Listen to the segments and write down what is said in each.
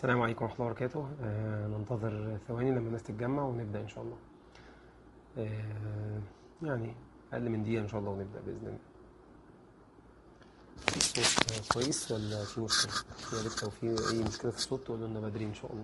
السلام عليكم ورحمة الله وبركاته آه ننتظر ثواني لما الناس تتجمع ونبدأ إن شاء الله آه يعني أقل من دقيقة إن شاء الله ونبدأ بإذن الله الصوت كويس ولا في مشكلة؟ يا ريت لو في أي مشكلة في الصوت تقولوا لنا بدري إن شاء الله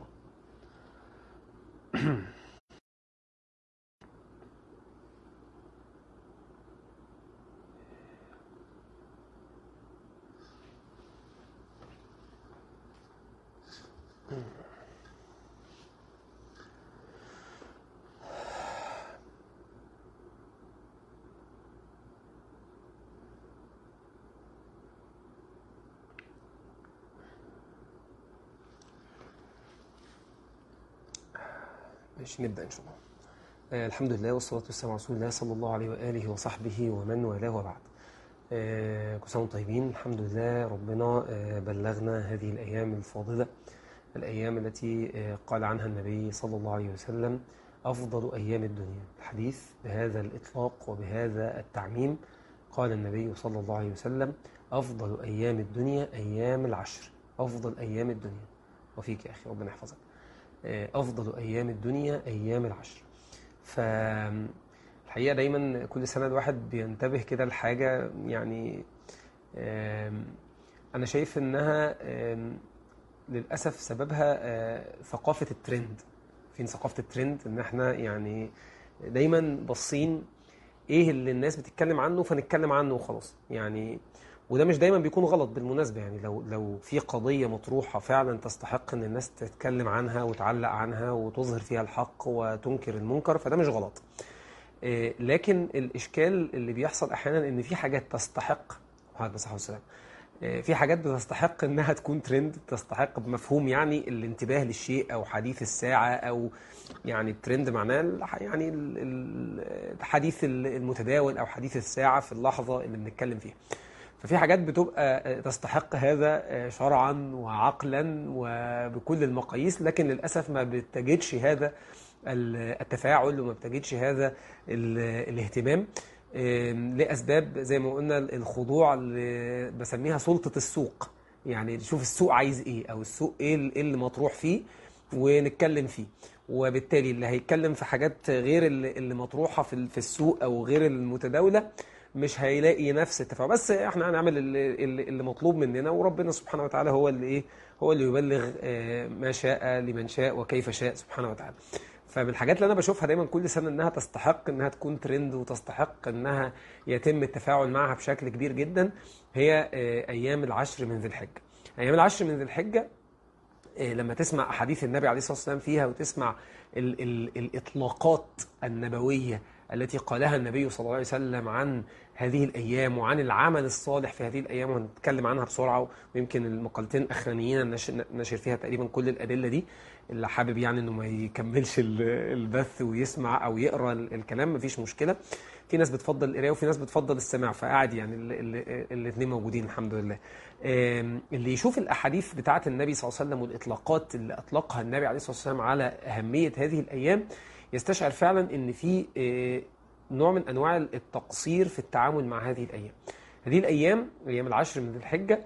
ماشي نبدأ إن شاء الله آه الحمد لله والصلاة والسلام على رسول الله صلى الله عليه وآله وصحبه ومن والاه وبعد آه كل سنة وانتم طيبين الحمد لله ربنا آه بلغنا هذه الأيام الفاضلة الأيام التي آه قال عنها النبي صلى الله عليه وسلم أفضل أيام الدنيا الحديث بهذا الإطلاق وبهذا التعميم قال النبي صلى الله عليه وسلم أفضل أيام الدنيا أيام العشر أفضل أيام الدنيا وفيك يا أخي ربنا يحفظك أفضل أيام الدنيا أيام العشر فالحقيقة دايما كل سنة الواحد بينتبه كده لحاجة يعني أنا شايف إنها للأسف سببها ثقافة الترند فين ثقافة الترند إن إحنا يعني دايما باصين إيه اللي الناس بتتكلم عنه فنتكلم عنه وخلاص يعني وده مش دايما بيكون غلط بالمناسبة يعني لو لو في قضية مطروحة فعلا تستحق ان الناس تتكلم عنها وتعلق عنها وتظهر فيها الحق وتنكر المنكر فده مش غلط لكن الاشكال اللي بيحصل احيانا ان في حاجات تستحق وعليكم الصحة والسلام في حاجات بتستحق انها تكون ترند تستحق بمفهوم يعني الانتباه للشيء او حديث الساعة او يعني الترند معناه يعني الحديث المتداول او حديث الساعة في اللحظة اللي بنتكلم فيها ففي حاجات بتبقى تستحق هذا شرعا وعقلا وبكل المقاييس لكن للأسف ما بتجدش هذا التفاعل وما بتجدش هذا الاهتمام لأسباب زي ما قلنا الخضوع اللي بسميها سلطة السوق يعني نشوف السوق عايز ايه او السوق ايه اللي مطروح فيه ونتكلم فيه وبالتالي اللي هيتكلم في حاجات غير اللي مطروحة في السوق او غير المتداولة مش هيلاقي نفس التفاعل بس احنا هنعمل اللي, اللي مطلوب مننا وربنا سبحانه وتعالى هو اللي ايه هو اللي يبلغ ما شاء لمن شاء وكيف شاء سبحانه وتعالى فمن الحاجات اللي انا بشوفها دايما كل سنه انها تستحق انها تكون ترند وتستحق انها يتم التفاعل معها بشكل كبير جدا هي ايام العشر من ذي الحجه ايام العشر من ذي الحجه لما تسمع احاديث النبي عليه الصلاه والسلام فيها وتسمع ال ال الاطلاقات النبويه التي قالها النبي صلى الله عليه وسلم عن هذه الأيام وعن العمل الصالح في هذه الأيام وهنتكلم عنها بسرعة ويمكن المقالتين الأخرانيين نشر فيها تقريبا كل الأدلة دي اللي حابب يعني انه ما يكملش البث ويسمع او يقرا الكلام مفيش مشكله في ناس بتفضل القرايه وفي ناس بتفضل السماع فقاعد يعني الاثنين موجودين الحمد لله اللي يشوف الاحاديث بتاعه النبي صلى الله عليه وسلم والاطلاقات اللي اطلقها النبي عليه الصلاه والسلام على اهميه هذه الايام يستشعر فعلا ان في نوع من انواع التقصير في التعامل مع هذه الايام هذه الايام ايام العشر من الحجه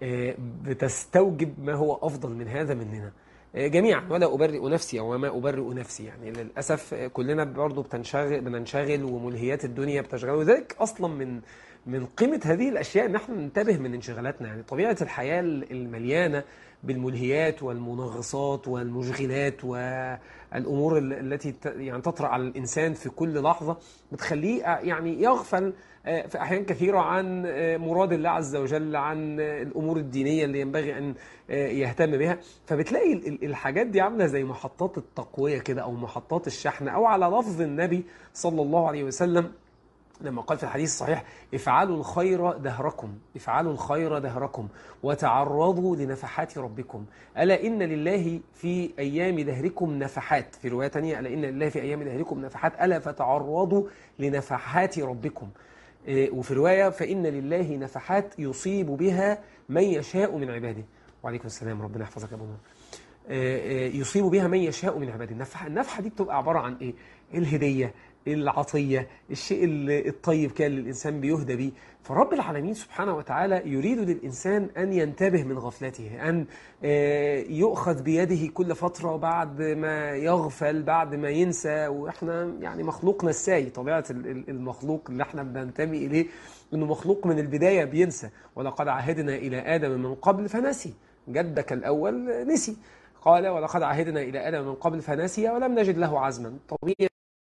بتستوجب ما هو افضل من هذا مننا جميعا ولا ابرئ نفسي او ما ابرئ نفسي يعني للاسف كلنا برضه بتنشغل بننشغل وملهيات الدنيا بتشغل وذلك اصلا من من قيمه هذه الاشياء ان احنا ننتبه من انشغالاتنا يعني طبيعه الحياه المليانه بالملهيات والمنغصات والمشغلات والامور التي يعني تطرا على الانسان في كل لحظه بتخليه يعني يغفل في احيان كثيره عن مراد الله عز وجل عن الامور الدينيه اللي ينبغي ان يهتم بها فبتلاقي الحاجات دي عامله زي محطات التقويه كده او محطات الشحن او على لفظ النبي صلى الله عليه وسلم لما قال في الحديث الصحيح افعلوا الخير دهركم افعلوا الخير دهركم وتعرضوا لنفحات ربكم ألا إن لله في أيام دهركم نفحات في رواية تانية ألا إن لله في أيام دهركم نفحات ألا فتعرضوا لنفحات ربكم وفي رواية فإن لله نفحات يصيب بها من يشاء من عباده وعليكم السلام ربنا يحفظك يا أبو نور يصيب بها من يشاء من عباده النفحة النفحة دي بتبقى عبارة عن إيه؟ الهدية العطية الشيء الطيب كان للإنسان بيهدى بيه فرب العالمين سبحانه وتعالى يريد للإنسان أن ينتبه من غفلته أن يؤخذ بيده كل فترة بعد ما يغفل بعد ما ينسى وإحنا يعني مخلوق نساي طبيعة المخلوق اللي احنا بننتمي إليه أنه مخلوق من البداية بينسى ولقد عهدنا إلى آدم من قبل فنسي جدك الأول نسي قال ولقد عهدنا إلى آدم من قبل فنسي ولم نجد له عزما طبيعي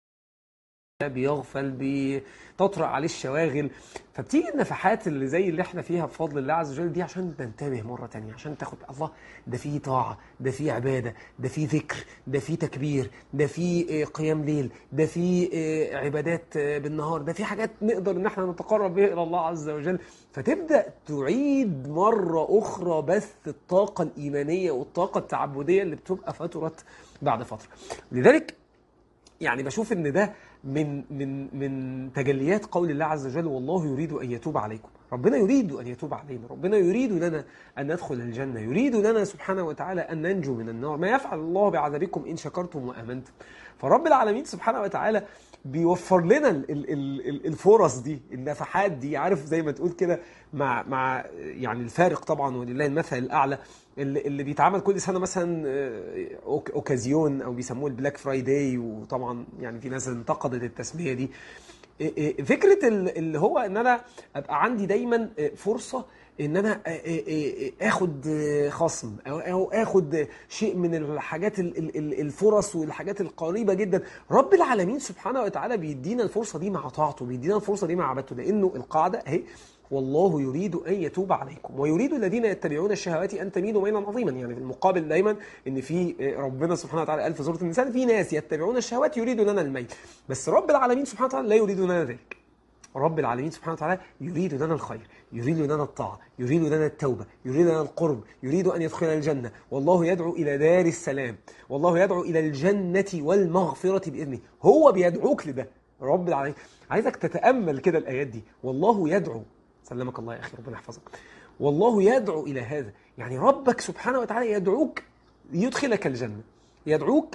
بيغفل بتطرق عليه الشواغل فبتيجي النفحات اللي زي اللي احنا فيها بفضل الله عز وجل دي عشان ننتبه مرة تانية عشان تاخد الله ده فيه طاعة ده فيه عبادة ده فيه ذكر ده فيه تكبير ده فيه قيام ليل ده فيه عبادات بالنهار ده فيه حاجات نقدر ان احنا نتقرب بها الى الله عز وجل فتبدأ تعيد مرة أخرى بث الطاقة الإيمانية والطاقة التعبدية اللي بتبقى فترت بعد فترة لذلك يعني بشوف ان ده من من من تجليات قول الله عز وجل والله يريد ان يتوب عليكم ربنا يريد ان يتوب علينا ربنا يريد لنا ان ندخل الجنه يريد لنا سبحانه وتعالى ان ننجو من النار ما يفعل الله بعذابكم ان شكرتم وامنتم فرب العالمين سبحانه وتعالى بيوفر لنا ال ال ال الفرص دي النفحات دي عارف زي ما تقول كده مع مع يعني الفارق طبعا ولله المثل الاعلى اللي, اللي بيتعمل كل سنه مثلا اوكازيون او بيسموه البلاك فرايداي وطبعا يعني في ناس انتقدت التسميه دي فكره اللي هو ان انا ابقى عندي دايما فرصه ان انا اخد خصم او اخد شيء من الحاجات الفرص والحاجات القريبه جدا رب العالمين سبحانه وتعالى بيدينا الفرصه دي مع طاعته بيدينا الفرصه دي مع عبادته لانه القاعده اهي والله يريد ان يتوب عليكم ويريد الذين يتبعون الشهوات ان تميلوا ميلا عظيما يعني في المقابل دايما ان في ربنا سبحانه وتعالى قال في سوره النساء في ناس يتبعون الشهوات يريدوا لنا الميل بس رب العالمين سبحانه وتعالى لا يريد لنا ذلك رب العالمين سبحانه وتعالى يريد لنا الخير يريد لنا الطاعة يريد لنا التوبة يريد لنا القرب يريد أن يدخلنا الجنة والله يدعو إلى دار السلام والله يدعو إلى الجنة والمغفرة بإذنه هو بيدعوك لده رب العالمين عايزك تتأمل كده الآيات دي والله يدعو سلمك الله يا أخي ربنا يحفظك والله يدعو إلى هذا يعني ربك سبحانه وتعالى يدعوك ليدخلك الجنة يدعوك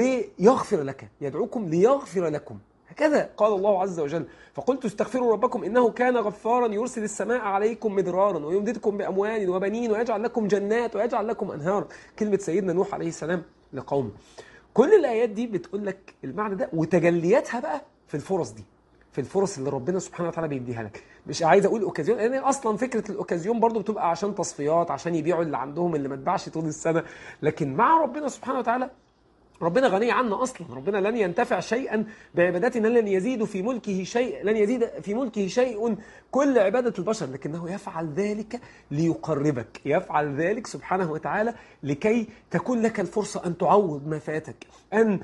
ليغفر لك يدعوكم ليغفر لكم هكذا قال الله عز وجل فقلت استغفروا ربكم إنه كان غفارا يرسل السماء عليكم مدرارا ويمددكم بأموال وبنين ويجعل لكم جنات ويجعل لكم أنهار كلمة سيدنا نوح عليه السلام لقومه كل الآيات دي بتقول لك المعنى ده وتجلياتها بقى في الفرص دي في الفرص اللي ربنا سبحانه وتعالى بيديها لك مش عايز اقول اوكازيون لان اصلا فكره الاوكازيون برضو بتبقى عشان تصفيات عشان يبيعوا اللي عندهم اللي ما اتباعش طول السنه لكن مع ربنا سبحانه وتعالى ربنا غني عنا اصلا ربنا لن ينتفع شيئا بعبادتنا لن يزيد في ملكه شيء لن يزيد في ملكه شيء كل عباده البشر لكنه يفعل ذلك ليقربك يفعل ذلك سبحانه وتعالى لكي تكون لك الفرصه ان تعوض ما فاتك ان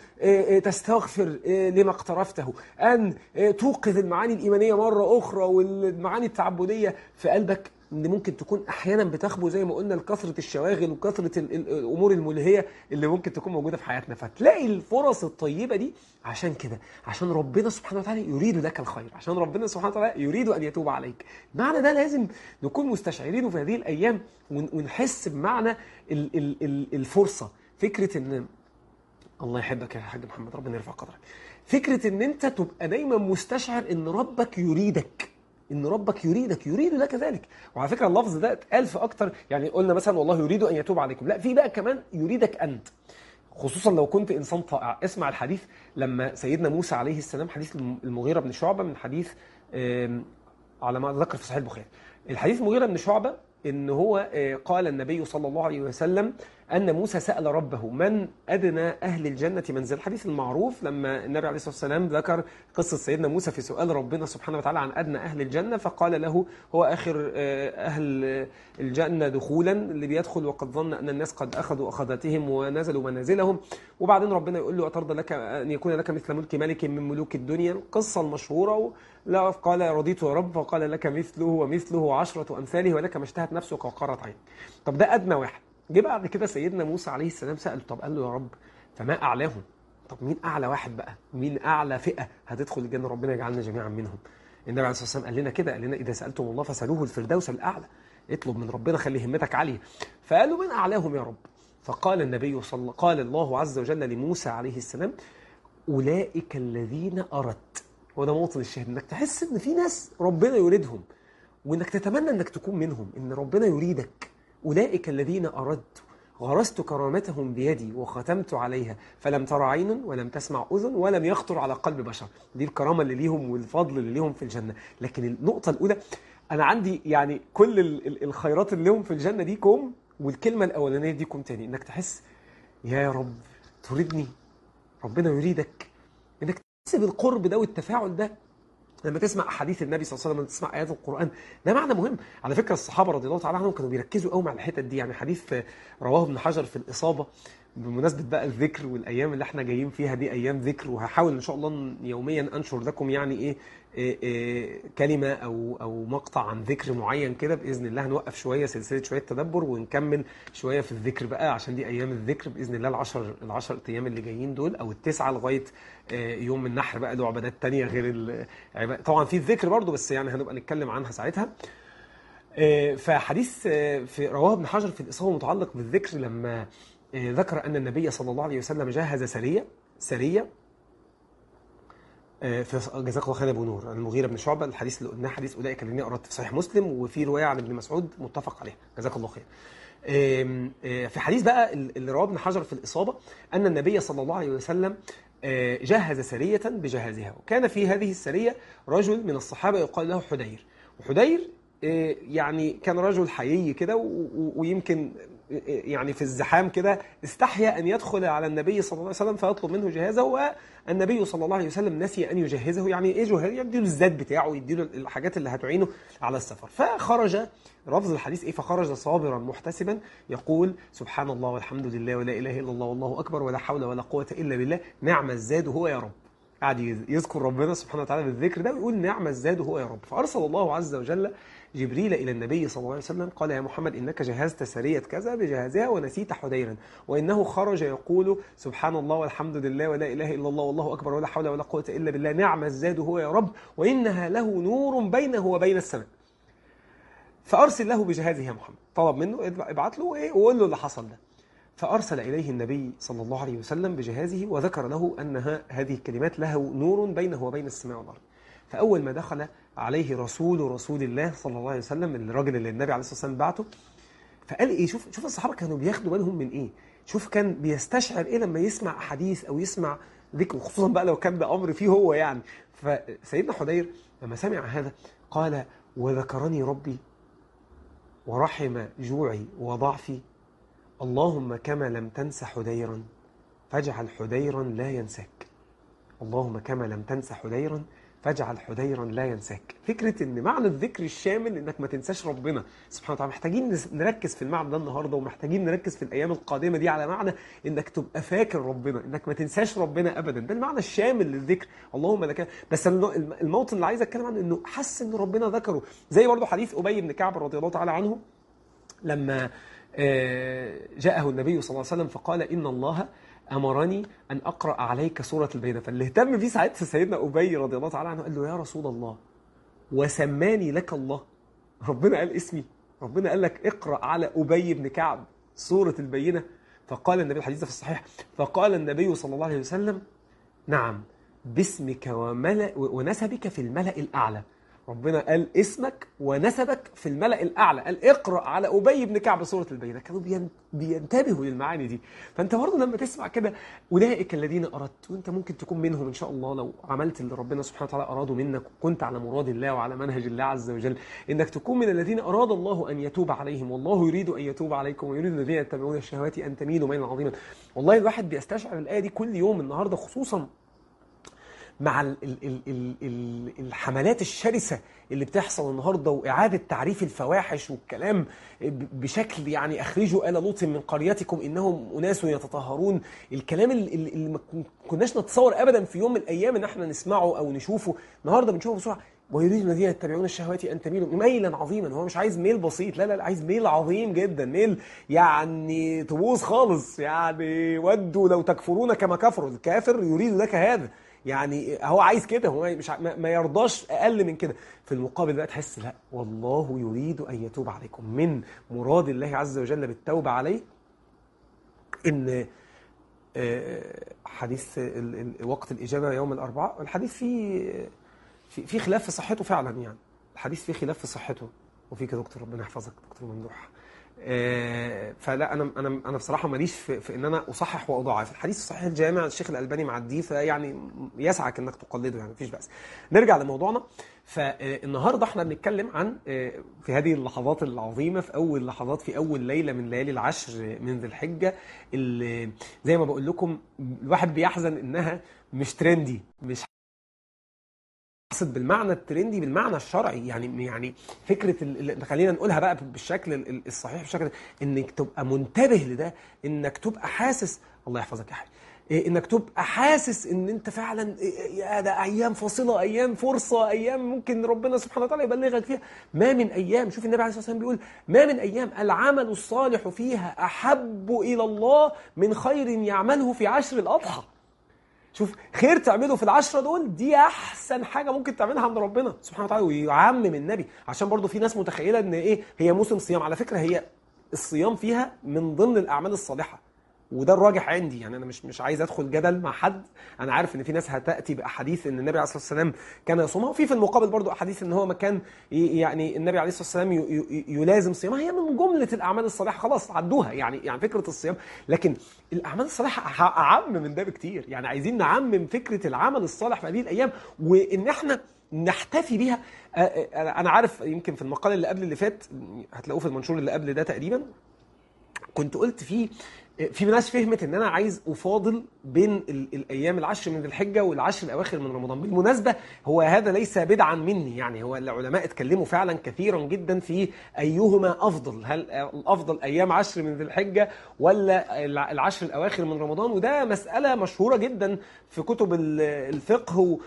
تستغفر لما اقترفته ان توقظ المعاني الايمانيه مره اخرى والمعاني التعبديه في قلبك ان ممكن تكون احيانا بتخبو زي ما قلنا لكثره الشواغل وكثره الامور الملهيه اللي ممكن تكون موجوده في حياتنا فتلاقي الفرص الطيبه دي عشان كده عشان ربنا سبحانه وتعالى يريد لك الخير عشان ربنا سبحانه وتعالى يريد ان يتوب عليك معنى ده لازم نكون مستشعرينه في هذه الايام ونحس بمعنى الفرصه فكره ان الله يحبك يا حاج محمد ربنا يرفع قدرك فكره ان انت تبقى دايما مستشعر ان ربك يريدك ان ربك يريدك يريد لك ذلك وعلى فكره اللفظ ده اتقال في اكتر يعني قلنا مثلا والله يريد ان يتوب عليكم لا في بقى كمان يريدك انت خصوصا لو كنت انسان طائع اسمع الحديث لما سيدنا موسى عليه السلام حديث المغيره بن شعبه من حديث على ما ذكر في صحيح البخاري الحديث المغيره بن شعبه ان هو قال النبي صلى الله عليه وسلم أن موسى سأل ربه من أدنى أهل الجنة منزل الحديث المعروف لما النبي عليه الصلاة والسلام ذكر قصة سيدنا موسى في سؤال ربنا سبحانه وتعالى عن أدنى أهل الجنة فقال له هو آخر أهل الجنة دخولا اللي بيدخل وقد ظن أن الناس قد أخذوا أخذتهم ونزلوا منازلهم وبعدين ربنا يقول له أترضى لك أن يكون لك مثل ملك ملك من ملوك الدنيا القصة المشهورة لا قال رضيت يا رب فقال لك مثله ومثله عشرة أمثاله ولك ما اشتهت نفسك وقرت عين طب ده أدنى واحد جه بعد كده سيدنا موسى عليه السلام سأل طب قال له يا رب فما أعلاهم طب مين أعلى واحد بقى مين أعلى فئة هتدخل الجنة ربنا يجعلنا جميعا منهم النبي عليه الصلاة والسلام قال لنا كده قال لنا إذا سألتم الله فسألوه الفردوس الأعلى اطلب من ربنا خلي همتك عالية فقالوا من أعلاهم يا رب فقال النبي صلى قال الله عز وجل لموسى عليه السلام أولئك الذين أردت وده موطن الشاهد انك تحس ان في ناس ربنا يريدهم وانك تتمنى انك تكون منهم ان ربنا يريدك اولئك الذين اردت غرست كرامتهم بيدي وختمت عليها فلم تر عين ولم تسمع اذن ولم يخطر على قلب بشر دي الكرامه اللي ليهم والفضل اللي ليهم في الجنه لكن النقطه الاولى انا عندي يعني كل ال- ال- الخيرات اللي لهم في الجنه دي كوم والكلمه الاولانيه دي كوم تاني انك تحس يا رب تريدني ربنا يريدك انك تحس بالقرب ده والتفاعل ده لما تسمع احاديث النبي صلى الله عليه وسلم لما تسمع ايات القران ده معنى مهم على فكره الصحابه رضي الله تعالى عنهم كانوا بيركزوا قوي مع الحتت دي يعني حديث رواه ابن حجر في الاصابه بمناسبه بقى الذكر والايام اللي احنا جايين فيها دي ايام ذكر وهحاول ان شاء الله إن يوميا انشر لكم يعني ايه, إيه, إيه كلمه او او مقطع عن ذكر معين كده باذن الله هنوقف شويه سلسله شويه تدبر ونكمل شويه في الذكر بقى عشان دي ايام الذكر باذن الله العشر العشر ايام اللي جايين دول او التسعه لغايه آه، يوم النحر بقى له عبادات تانية غير العبادة طبعا في الذكر برضو بس يعني هنبقى نتكلم عنها ساعتها آه، فحديث آه، في رواه ابن حجر في الإصابة متعلق بالذكر لما آه، ذكر أن النبي صلى الله عليه وسلم جهز سرية سرية آه، في جزاك الله خير يا ابو نور عن المغيرة بن شعبة الحديث اللي قلناه حديث أولئك الذين أردت في صحيح مسلم وفي رواية عن ابن مسعود متفق عليها جزاك الله خير آم، آه، في حديث بقى اللي رواه ابن حجر في الإصابة أن النبي صلى الله عليه وسلم آه، جهز سرية بجهازها وكان في هذه السرية رجل من الصحابة يقال له حدير وحدير آه، يعني كان رجل حيي كده و- و- ويمكن آه، يعني في الزحام كده استحيا أن يدخل على النبي صلى الله عليه وسلم فيطلب منه جهازه والنبي صلى الله عليه وسلم نسي أن يجهزه يعني إيه جهاز يديله الزاد بتاعه يديله الحاجات اللي هتعينه على السفر فخرج لفظ الحديث ايه فخرج صابرا محتسبا يقول سبحان الله والحمد لله ولا اله الا الله والله اكبر ولا حول ولا قوه الا بالله نعم الزاد هو يا رب قاعد يذ- يذكر ربنا سبحانه وتعالى بالذكر ده ويقول نعم الزاد هو يا رب فارسل الله عز وجل جبريل الى النبي صلى الله عليه وسلم قال يا محمد انك جهزت سريه كذا بجهازها ونسيت حديرا وانه خرج يقول سبحان الله والحمد لله ولا اله الا الله والله اكبر ولا حول ولا قوه الا بالله نعم الزاد هو يا رب وانها له نور بينه وبين السماء فارسل له بجهازه يا محمد طلب منه ابعت له ايه وقول له اللي حصل ده فارسل اليه النبي صلى الله عليه وسلم بجهازه وذكر له انها هذه الكلمات له نور بينه وبين السماء والارض فاول ما دخل عليه رسول رسول الله صلى الله عليه وسلم الراجل اللي النبي عليه الصلاه والسلام بعته فقال ايه شوف شوف الصحابه كانوا بياخدوا بالهم من ايه شوف كان بيستشعر ايه لما يسمع حديث او يسمع ذكر وخصوصا بقى لو كان ده امر فيه هو يعني فسيدنا حدير لما سمع هذا قال وذكرني ربي ورحم جوعي وضعفي اللهم كما لم تنس حديرا فاجعل حديرا لا ينساك اللهم كما لم تنس حديرا فاجعل حديرا لا ينساك فكرة ان معنى الذكر الشامل انك ما تنساش ربنا سبحانه وتعالى محتاجين نس- نركز في المعنى ده النهاردة ومحتاجين نركز في الايام القادمة دي على معنى انك تبقى فاكر ربنا انك ما تنساش ربنا ابدا ده المعنى الشامل للذكر اللهم لك بس الم- الم- الموطن اللي عايز اتكلم عنه انه حس ان ربنا ذكره زي برضه حديث ابي بن كعب رضي الله تعالى عنه لما آه، جاءه النبي صلى الله عليه وسلم فقال إن الله أمرني أن أقرأ عليك سورة البينة فاللي اهتم بيه ساعتها سيدنا أبي رضي الله تعالى عنه قال له يا رسول الله وسماني لك الله ربنا قال اسمي ربنا قال لك اقرأ على أبي بن كعب سورة البينة فقال النبي الحديث ده في الصحيح فقال النبي صلى الله عليه وسلم نعم باسمك وملأ ونسبك في الملأ الأعلى ربنا قال اسمك ونسبك في الملأ الأعلى قال اقرأ على أبي بن كعب سورة البينة كانوا بين- بينتبهوا للمعاني دي فأنت برضه لما تسمع كده أولئك الذين أردت وأنت ممكن تكون منهم إن شاء الله لو عملت اللي ربنا سبحانه وتعالى أراده منك وكنت على مراد الله وعلى منهج الله عز وجل إنك تكون من الذين أراد الله أن يتوب عليهم والله يريد أن يتوب عليكم ويريد الذين يتبعون الشهوات أن تميلوا ميلا عظيما والله الواحد بيستشعر الآية دي كل يوم النهاردة خصوصا مع ال ال ال ال ال الحملات الشرسة اللي بتحصل النهاردة وإعادة تعريف الفواحش والكلام ب- بشكل يعني أخرجوا آل لوط من قريتكم إنهم أناس يتطهرون الكلام اللي, اللي ما كناش نتصور أبدا في يوم من الأيام إن احنا نسمعه أو نشوفه النهاردة بنشوفه بسرعة ويريد الذين يتبعون الشهوات أن تميلوا ميلا عظيما هو مش عايز ميل بسيط لا لا لا عايز ميل عظيم جدا ميل يعني تبوظ خالص يعني ودوا لو تكفرون كما كفروا الكافر يريد لك هذا يعني هو عايز كده هو مش ع- ما ما يرضاش اقل من كده في المقابل بقى تحس لا والله يريد ان يتوب عليكم من مراد الله عز وجل بالتوبه عليه ان آه، حديث ال- ال- وقت الإجابة يوم الأربعاء الحديث فيه في في خلاف في صحته فعلا يعني الحديث فيه خلاف في صحته وفيك يا دكتور ربنا يحفظك دكتور ممدوح آه، فلا انا انا انا بصراحه ماليش في, في ان انا اصحح واضاعف الحديث الصحيح الجامع الشيخ الالباني معديه فيعني يسعك انك تقلده يعني مفيش باس نرجع لموضوعنا فالنهارده احنا بنتكلم عن آه، في هذه اللحظات العظيمه في اول لحظات في اول ليله من ليالي العشر من ذي الحجه اللي زي ما بقول لكم الواحد بيحزن انها مش ترندي مش اقصد بالمعنى الترندي بالمعنى الشرعي يعني يعني فكره ال- ال- خلينا نقولها بقى بالشكل ال- ال- الصحيح بالشكل انك تبقى منتبه لده انك تبقى حاسس الله يحفظك يا حبيبي إيه، انك تبقى حاسس ان انت فعلا إيه، يا ده ايام فاصله ايام فرصه ايام ممكن ربنا سبحانه وتعالى يبلغك فيها ما من ايام شوف النبي عليه الصلاه والسلام بيقول ما من ايام العمل الصالح فيها احب الى الله من خير يعمله في عشر الاضحى شوف خير تعمله في العشرة دول دي أحسن حاجة ممكن تعملها عند ربنا سبحانه وتعالى ويعمم النبي عشان برضو في ناس متخيلة إن إيه هي موسم صيام على فكرة هي الصيام فيها من ضمن الأعمال الصالحة وده الراجح عندي يعني انا مش مش عايز ادخل جدل مع حد انا عارف ان في ناس هتاتي باحاديث ان النبي عليه الصلاه والسلام كان يصومها وفي في المقابل برضو احاديث ان هو ما كان ي- يعني النبي عليه الصلاه والسلام ي- ي- يلازم صيامها هي من جمله الاعمال الصالحه خلاص عدوها يعني يعني فكره الصيام لكن الاعمال الصالحه أح- اعم من ده بكتير يعني عايزين نعمم فكره العمل الصالح في هذه الايام وان احنا نحتفي بيها آه، آه، انا عارف يمكن في المقال اللي قبل اللي فات هتلاقوه في المنشور اللي قبل ده تقريبا كنت قلت فيه في ناس فهمت ان انا عايز افاضل بين ال- الايام العشر من ذي الحجه والعشر الاواخر من رمضان بالمناسبه هو هذا ليس بدعا مني يعني هو العلماء اتكلموا فعلا كثيرا جدا في ايهما افضل هل الافضل ايام عشر من ذي الحجه ولا الع- العشر الاواخر من رمضان وده مساله مشهوره جدا في كتب ال- الفقه و-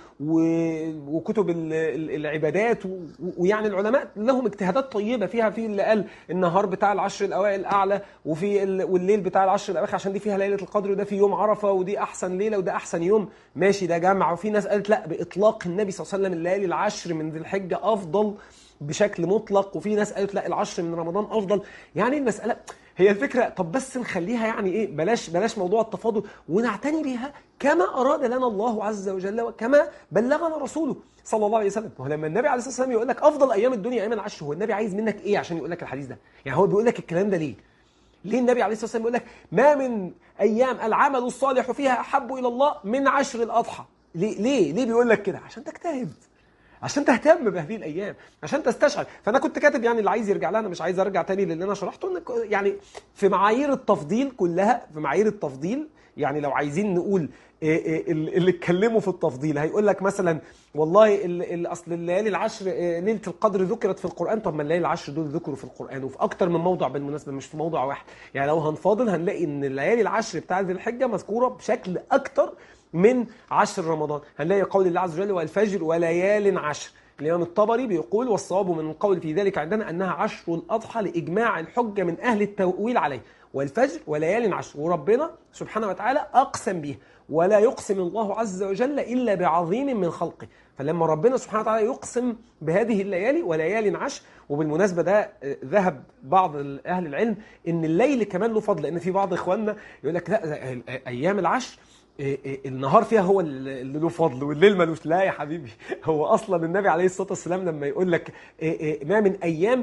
و- وكتب ال- ال- العبادات و- ويعني العلماء لهم اجتهادات طيبه فيها في اللي قال النهار بتاع العشر الاوائل اعلى وفي ال- والليل بتاع العشر الاواخر عشان دي فيها ليله القدر وده في يوم عرفه ودي احسن ليله وده احسن يوم ماشي ده جمع وفي ناس قالت لا باطلاق النبي صلى الله عليه وسلم الليالي العشر من ذي الحجه افضل بشكل مطلق وفي ناس قالت لا العشر من رمضان افضل يعني المساله هي الفكره طب بس نخليها يعني ايه بلاش بلاش موضوع التفاضل ونعتني بيها كما اراد لنا الله عز وجل وكما بلغنا رسوله صلى الله عليه وسلم هو لما النبي عليه الصلاه والسلام يقول لك افضل ايام الدنيا ايام العشر هو النبي عايز منك ايه عشان يقول لك الحديث ده يعني هو بيقول لك الكلام ده ليه ليه النبي عليه الصلاه والسلام يقول لك ما من ايام العمل الصالح فيها احب الى الله من عشر الاضحى ليه ليه ليه بيقول لك كده عشان تجتهد عشان تهتم بهذه الايام عشان تستشعر فانا كنت كاتب يعني اللي عايز يرجع لها انا مش عايز ارجع تاني للي انا شرحته ان ك- يعني في معايير التفضيل كلها في معايير التفضيل يعني لو عايزين نقول إيه إيه اللي اللي اتكلموا في التفضيل هيقول لك مثلا والله ال- ال- اصل الليالي العشر إيه، ليله القدر ذكرت في القران طب ما الليالي العشر دول ذكروا في القران وفي اكتر من موضع بالمناسبه مش في موضع واحد يعني لو هنفاضل هنلاقي ان الليالي العشر بتاع ذي الحجه مذكوره بشكل اكتر من عشر رمضان هنلاقي قول الله عز وجل والفجر وليال عشر الإمام الطبري بيقول والصواب من القول في ذلك عندنا أنها عشر الأضحى لإجماع الحجة من أهل التأويل عليه والفجر وليال عشر وربنا سبحانه وتعالى أقسم به ولا يقسم الله عز وجل إلا بعظيم من خلقه فلما ربنا سبحانه وتعالى يقسم بهذه الليالي وليال عشر وبالمناسبة ده آه، ذهب بعض أهل العلم إن الليل كمان له فضل لأن في بعض إخواننا يقول لك لا ده أيام العشر إيه إيه النهار فيها هو اللي له فضل والليل ملوش لا يا حبيبي هو اصلا النبي عليه الصلاه والسلام لما يقول لك إيه إيه ما من ايام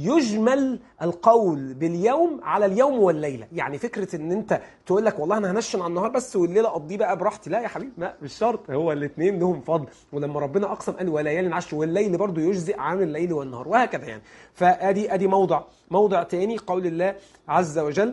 يجمل القول باليوم على اليوم والليله يعني فكره ان انت تقول لك والله انا هنشن على النهار بس والليله اقضيه بقى براحتي لا يا حبيبي لا مش شرط هو الاثنين لهم فضل ولما ربنا اقسم قال وليال عشر والليل برضو يجزئ عن الليل والنهار وهكذا يعني فادي ادي موضع موضع تاني قول الله عز وجل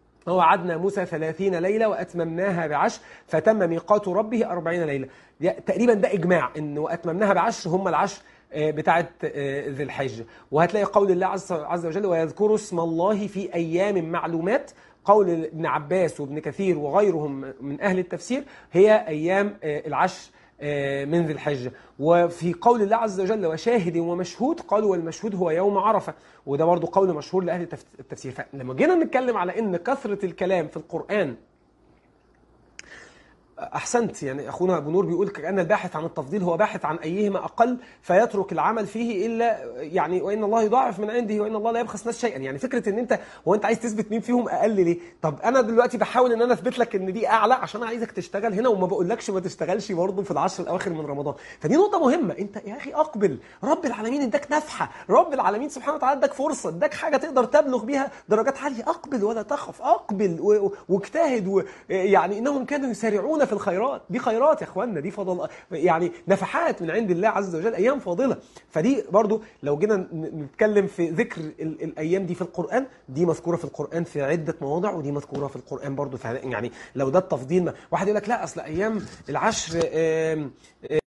ووعدنا موسى ثلاثين ليلة وأتممناها بعشر فتم ميقات ربه أربعين ليلة دي- تقريبا ده إجماع إن وأتممناها بعشر هم العشر آه، بتاعة آه، ذي الحجة وهتلاقي قول الله عز عز وجل ويذكروا اسم الله في أيام معلومات قول ابن عباس وابن كثير وغيرهم من أهل التفسير هي أيام آه، العشر آه، من ذي الحجة وفي قول الله عز وجل وشاهد ومشهود قالوا والمشهود هو يوم عرفة وده برضو قول مشهور لأهل التف- التفسير فلما جينا نتكلم على أن كثرة الكلام في القرآن احسنت يعني اخونا ابو نور بيقول كان الباحث عن التفضيل هو باحث عن ايهما اقل فيترك العمل فيه الا يعني وان الله يضاعف من عنده وان الله لا يبخس ناس شيئا يعني فكره ان انت هو انت عايز تثبت مين فيهم اقل ليه طب انا دلوقتي بحاول ان انا اثبت لك ان دي اعلى عشان عايزك تشتغل هنا وما بقولكش ما تشتغلش برضه في العشر الاواخر من رمضان فدي نقطه مهمه انت يا اخي اقبل رب العالمين اداك نفحه رب العالمين سبحانه وتعالى اداك فرصه اداك حاجه تقدر تبلغ بيها درجات عاليه اقبل ولا تخف اقبل و- واجتهد و- يعني انهم كانوا يسارعون في الخيرات دي خيرات يا اخوانا دي فضل يعني نفحات من عند الله عز وجل ايام فاضله فدي برضو لو جينا ن- نتكلم في ذكر ال- الايام دي في القران دي مذكوره في القران في عده مواضع ودي مذكوره في القران برضو في يعني لو ده التفضيل ما- واحد يقول لك لا اصل ايام العشر آم، آم،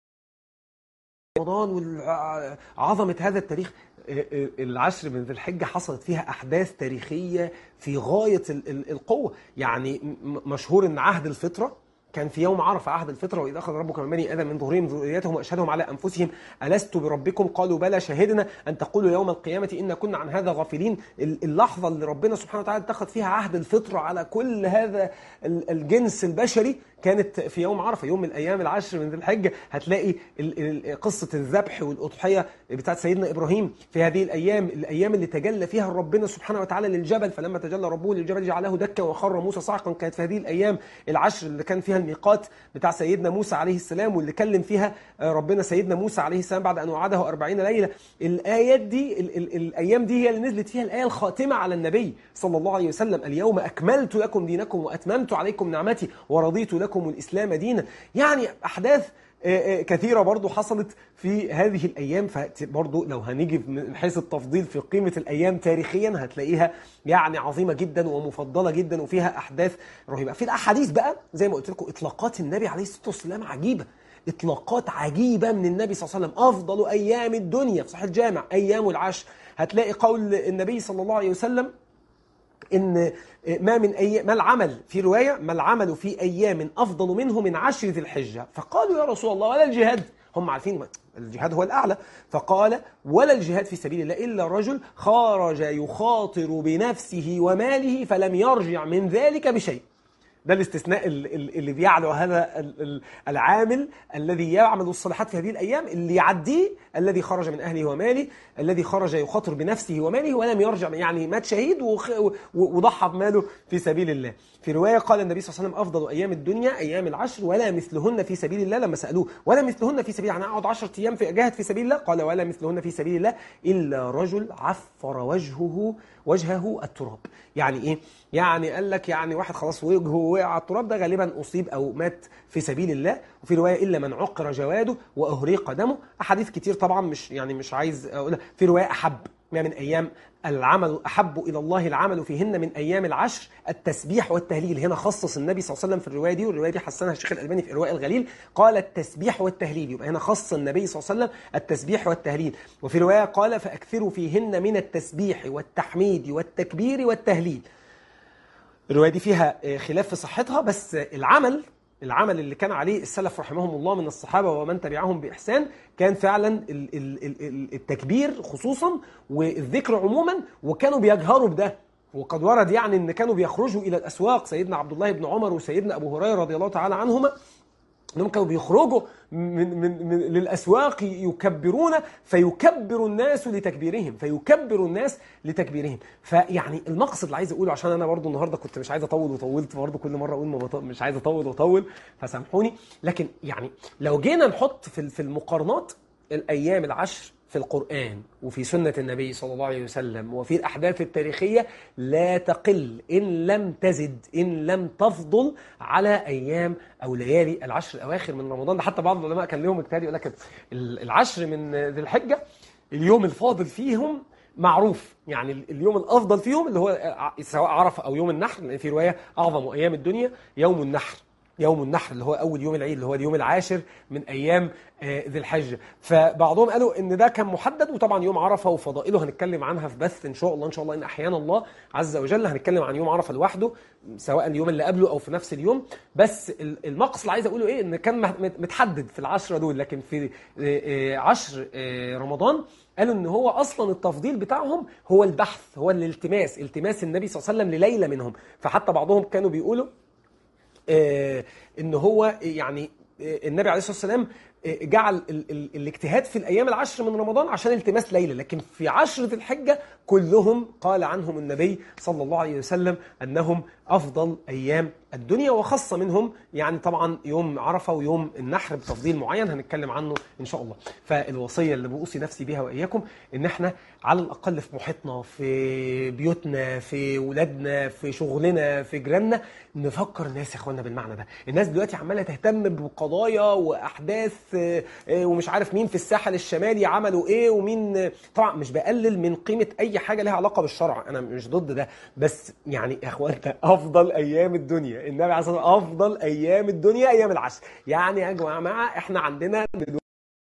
رمضان وعظمه هذا التاريخ آه، آه، العشر من ذي الحجه حصلت فيها احداث تاريخيه في غايه ال- ال- القوه يعني م- مشهور ان عهد الفطره كان في يوم عرفه عهد الفطره واذا اخذ ربك من بني ادم من ظهورهم ذريتهم واشهدهم على انفسهم الست بربكم قالوا بلى شهدنا ان تقولوا يوم القيامه انا كنا عن هذا غافلين ال- اللحظه اللي ربنا سبحانه وتعالى اتخذ فيها عهد الفطره على كل هذا ال- الجنس البشري كانت في يوم عرفه يوم من الايام العشر من ذي الحجه هتلاقي ال- ال- قصه الذبح والاضحيه بتاعت سيدنا ابراهيم في هذه الايام الايام اللي تجلى فيها ربنا سبحانه وتعالى للجبل فلما تجلى ربه للجبل جعله دكا وخر موسى صعقا كانت في هذه الايام العشر اللي كان فيها الميقات بتاع سيدنا موسى عليه السلام واللي كلم فيها آه، ربنا سيدنا موسى عليه السلام بعد ان وعده 40 ليله الايات دي ال ال الايام دي هي اللي نزلت فيها الايه الخاتمه على النبي صلى الله عليه وسلم اليوم اكملت لكم دينكم واتممت عليكم نعمتي ورضيت لكم الاسلام دينا يعني احداث آه، آه، كثيرة برضو حصلت في هذه الأيام فبرضو لو هنيجي من حيث التفضيل في قيمة الأيام تاريخيا هتلاقيها يعني عظيمة جدا ومفضلة جدا وفيها أحداث رهيبة في الأحاديث بقى زي ما قلت لكم إطلاقات النبي عليه الصلاة والسلام عجيبة إطلاقات عجيبة من النبي صلى الله عليه وسلم أفضل أيام الدنيا في صحيح الجامع أيام العشر هتلاقي قول النبي صلى الله عليه وسلم ان ما من أي ما العمل في روايه ما العمل في ايام افضل منه من عشر ذي الحجه فقالوا يا رسول الله ولا الجهاد هم عارفين الجهاد هو الاعلى فقال ولا الجهاد في سبيل الله الا رجل خرج يخاطر بنفسه وماله فلم يرجع من ذلك بشيء ده الاستثناء ال- ال- اللي بيعلو هذا ال- ال- العامل الذي يعمل الصالحات في هذه الايام اللي يعديه الذي خرج من اهله وماله الذي خرج يخاطر بنفسه وماله ولم يرجع يعني مات شهيد وخ- و- وضحى بماله في سبيل الله في روايه قال النبي صلى الله عليه وسلم افضل ايام الدنيا ايام العشر ولا مثلهن في سبيل الله لما سالوه ولا مثلهن في سبيل يعني اقعد 10 ايام في اجاهد في سبيل الله قال ولا مثلهن في سبيل الله الا رجل عفر وجهه وجهه التراب يعني ايه يعني قال لك يعني واحد خلاص وجهه وقع على التراب ده غالبا اصيب او مات في سبيل الله وفي روايه الا من عقر جواده واهريق دمه احاديث كتير طبعا مش يعني مش عايز اقولها في روايه احب ما من ايام العمل احب الى الله العمل فيهن من ايام العشر التسبيح والتهليل هنا خصص النبي صلى الله عليه وسلم في الروايه دي والروايه دي حسنها الشيخ الالباني في ارواء الغليل قال التسبيح والتهليل يبقى هنا خص النبي صلى الله عليه وسلم التسبيح والتهليل وفي روايه قال فاكثروا فيهن من التسبيح والتحميد والتكبير والتهليل الروايه دي فيها آه، خلاف في صحتها بس آه، العمل العمل اللي كان عليه السلف رحمهم الله من الصحابه ومن تبعهم باحسان كان فعلا ال- ال- ال- ال- التكبير خصوصا والذكر عموما وكانوا بيجهروا بده وقد ورد يعني ان كانوا بيخرجوا الى الاسواق سيدنا عبد الله بن عمر وسيدنا ابو هريره رضي الله تعالى عنهما انهم كانوا بيخرجوا من من من للاسواق يكبرون فيكبر الناس لتكبيرهم فيكبر الناس لتكبيرهم فيعني المقصد اللي عايز اقوله عشان انا برضو النهارده كنت مش عايز اطول وطولت برضو كل مره اقول ما بط- مش عايز اطول واطول فسامحوني لكن يعني لو جينا نحط في في المقارنات الايام العشر في القرآن وفي سنة النبي صلى الله عليه وسلم وفي الأحداث التاريخية لا تقل إن لم تزد إن لم تفضل على أيام أو ليالي العشر الأواخر من رمضان ده حتى بعض العلماء كان لهم اجتهاد يقول لك العشر من ذي الحجة اليوم الفاضل فيهم معروف يعني اليوم الأفضل فيهم اللي هو سواء عرفة أو يوم النحر لأن في رواية أعظم أيام الدنيا يوم النحر يوم النحر اللي هو اول يوم العيد اللي هو اليوم العاشر من ايام آه، ذي الحجه فبعضهم قالوا ان ده كان محدد وطبعا يوم عرفه وفضائله هنتكلم عنها في بث ان شاء الله ان شاء الله ان احيانا الله عز وجل هنتكلم عن يوم عرفه لوحده سواء اليوم اللي قبله او في نفس اليوم بس ال- المقصد اللي عايز اقوله ايه ان كان مح- متحدد في العشره دول لكن في آه، آه، عشر آه، رمضان قالوا ان هو اصلا التفضيل بتاعهم هو البحث هو الالتماس التماس النبي صلى الله عليه وسلم لليله منهم فحتى بعضهم كانوا بيقولوا آه، ان هو يعني آه، النبي عليه الصلاه والسلام آه، جعل ال ال الاجتهاد في الايام العشر من رمضان عشان التماس ليله لكن في عشره الحجه كلهم قال عنهم النبي صلى الله عليه وسلم انهم افضل ايام الدنيا وخاصه منهم يعني طبعا يوم عرفه ويوم النحر بتفضيل معين هنتكلم عنه ان شاء الله فالوصيه اللي بوصي نفسي بيها واياكم ان احنا على الاقل في محيطنا في بيوتنا في ولادنا في شغلنا في جيراننا نفكر الناس يا اخوانا بالمعنى ده الناس دلوقتي عماله تهتم بقضايا واحداث آه، آه، ومش عارف مين في الساحل الشمالي عملوا ايه ومين آه، طبعا مش بقلل من قيمه اي حاجه لها علاقه بالشرع انا مش ضد ده بس يعني يا اخوانا افضل ايام الدنيا النبي عليه الصلاه والسلام افضل ايام الدنيا ايام العشر يعني يا جماعه احنا عندنا دلوقتي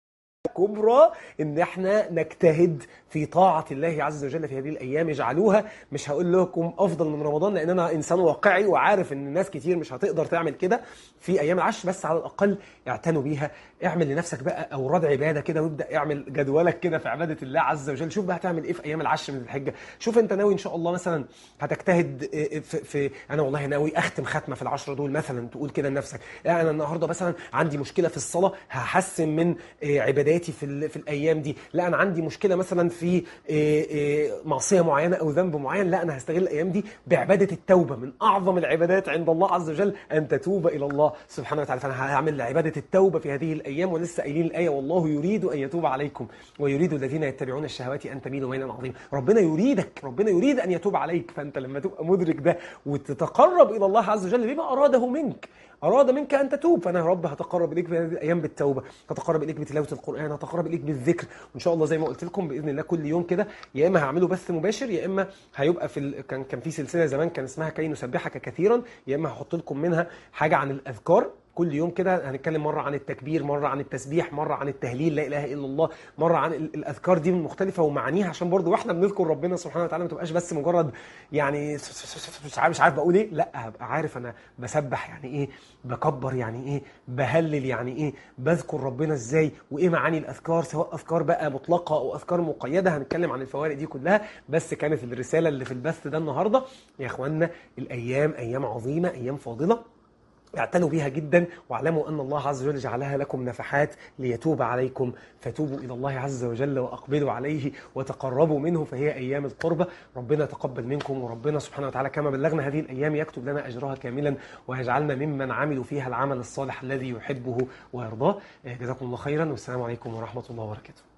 كبرى ان احنا نجتهد في طاعة الله عز وجل في هذه الأيام اجعلوها مش هقول لكم أفضل من رمضان لأن أنا إنسان واقعي وعارف إن ناس كتير مش هتقدر تعمل كده في أيام العشر بس على الأقل اعتنوا بيها اعمل لنفسك بقى أوراد عبادة كده وابدأ اعمل جدولك كده في عبادة الله عز وجل شوف بقى هتعمل إيه في أيام العشر من الحجة شوف أنت ناوي إن شاء الله مثلا هتجتهد في, في أنا والله ناوي أختم ختمة في العشرة دول مثلا تقول كده لنفسك لا أنا النهاردة مثلا عندي مشكلة في الصلاة هحسن من آه، عباداتي في, ال- في الأيام دي لا أنا عندي مشكلة مثلا في آه، آه، معصية معينة أو ذنب معين لا أنا هستغل الأيام دي بعبادة التوبة من أعظم العبادات عند الله عز وجل أن تتوب إلى الله سبحانه وتعالى فأنا هعمل عبادة التوبة في هذه الأيام ولسه قايلين الآية والله يريد أن يتوب عليكم ويريد الذين يتبعون الشهوات أن تميلوا ميلا عظيما ربنا يريدك ربنا يريد أن يتوب عليك فأنت لما تبقى مدرك ده وتتقرب إلى الله عز وجل بما أراده منك أراد منك أن تتوب فأنا يا رب هتقرب إليك في هذه الأيام بالتوبة هتقرب إليك بتلاوة القرآن هتقرب إليك بالذكر وإن شاء الله زي ما قلت لكم بإذن الله كل يوم كده يا إما هعمله بث مباشر يا إما هيبقى في ال... كان كان في سلسلة زمان كان اسمها كي نسبحك كثيرا يا إما هحط لكم منها حاجة عن الأذكار كل يوم كده هنتكلم مرة عن التكبير مرة عن التسبيح مرة عن التهليل لا إله إلا الله مرة عن ال- الأذكار دي المختلفة ومعانيها عشان برضو واحنا بنذكر ربنا سبحانه وتعالى ما تبقاش بس مجرد يعني مش عارف مش عارف بقول ايه لا هبقى عارف انا بسبح يعني ايه بكبر يعني ايه بهلل يعني ايه بذكر ربنا ازاي وايه معاني الاذكار سواء اذكار بقى مطلقه او اذكار مقيده هنتكلم عن الفوارق دي كلها بس كانت الرساله اللي في البث ده النهارده يا اخوانا الايام ايام عظيمه ايام فاضله اعتنوا بها جدا واعلموا ان الله عز وجل جعلها لكم نفحات ليتوب عليكم فتوبوا الى الله عز وجل واقبلوا عليه وتقربوا منه فهي ايام القربه ربنا يتقبل منكم وربنا سبحانه وتعالى كما بلغنا هذه الايام يكتب لنا اجرها كاملا ويجعلنا ممن عملوا فيها العمل الصالح الذي يحبه ويرضاه جزاكم الله خيرا والسلام عليكم ورحمه الله وبركاته